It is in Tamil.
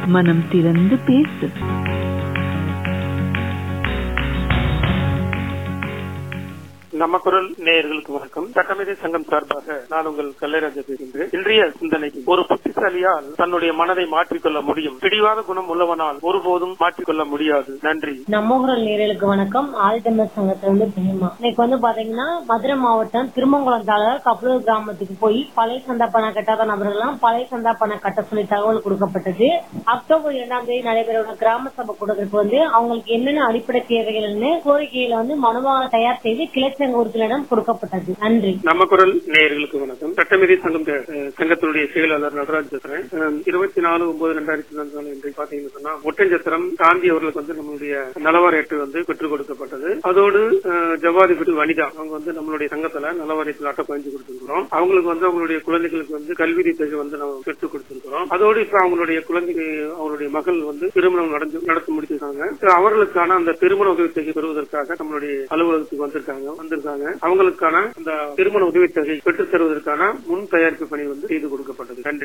மனம் திறந்து பேசு நம்ம குரல் நேயர்களுக்கு வணக்கம் சட்டமேதை சங்கம் சார்பாக நான் உங்கள் கல்லைராஜா பேசுகின்றேன் இன்றைய சிந்தனைக்கு ஒரு புத்திசாலியால் தன்னுடைய மனதை மாற்றிக்கொள்ள முடியும் பிடிவாத குணம் உள்ளவனால் ஒருபோதும் மாற்றிக்கொள்ள முடியாது நன்றி நம்ம குரல் நேர்களுக்கு வணக்கம் ஆதித்தமிழர் சங்கத்துல இருந்து பிரேமா இன்னைக்கு வந்து பாத்தீங்கன்னா மதுரை மாவட்டம் திருமங்குளம் தாலுகா கப்பலூர் கிராமத்துக்கு போய் பழைய சந்தா பணம் கட்டாத நபர்கள்லாம் பழைய சந்தா பணம் கட்ட சொல்லி தகவல் கொடுக்கப்பட்டது அக்டோபர் இரண்டாம் தேதி நடைபெற கிராம சபை கூட்டத்திற்கு வந்து அவங்களுக்கு என்னென்ன அடிப்படை தேவைகள்னு கோரிக்கைகளை வந்து மனுவாக தயார் செய்து கிளைச்சங்க உறுப்பினரிடம் கொடுக்கப்பட்டது நன்றி நம்ம குரல் நேயர்களுக்கு வணக்கம் சட்டமேதை சங்கம் அஹ், சங்கத்தினுடைய செயலாளர் நடராஜ் பேசுறேன் அஹ், இருபத்தி நாலு ஒன்பது ரெண்டாயிரத்தி இருபத்தி நாலு என்று பாத்தீங்கன்னு சொன்னா ஒட்டஞ்சத்திரம் காந்தி அவர்களுக்கு வந்து நம்மளுடைய நலவாரியத்து வந்து பெற்றுக் கொடுக்கப்பட்டது அதோடு அஹ், ஜவாதிபதி வனிதா அவங்க வந்து நம்மளுடைய சங்கத்துல நலவாரியத்தில் அட்டை பதிஞ்சு கொடுத்திருக்கிறோம் அவங்களுக்கு வந்து அவங்களுடைய குழந்தைகளுக்கு வந்து கல்வி தொகை வந்து நம்ம பெற்றுக் கொடுத்திருக்கிறோம் அதோடு இப்ப அவங்களுடைய குழந்தைக்கு அவருடைய மகள் வந்து திருமணம் நடந்து நடத்தி முடிச்சிருக்காங்க So, அவர்களுக்கான அந்த திருமண உதவி தொகை பெறுவதற்காக நம்மளுடைய அலுவலகத்துக்கு வந்திருக்காங்க வந்திருக்காங்க அவங்களுக்கான அந்த திருமண உதவி தொகை பெற்றுத் தருவதற்கான முன் தயாரிப்பு பணி வந்து செய்து கொடுக்கப்பட்டது நன்றி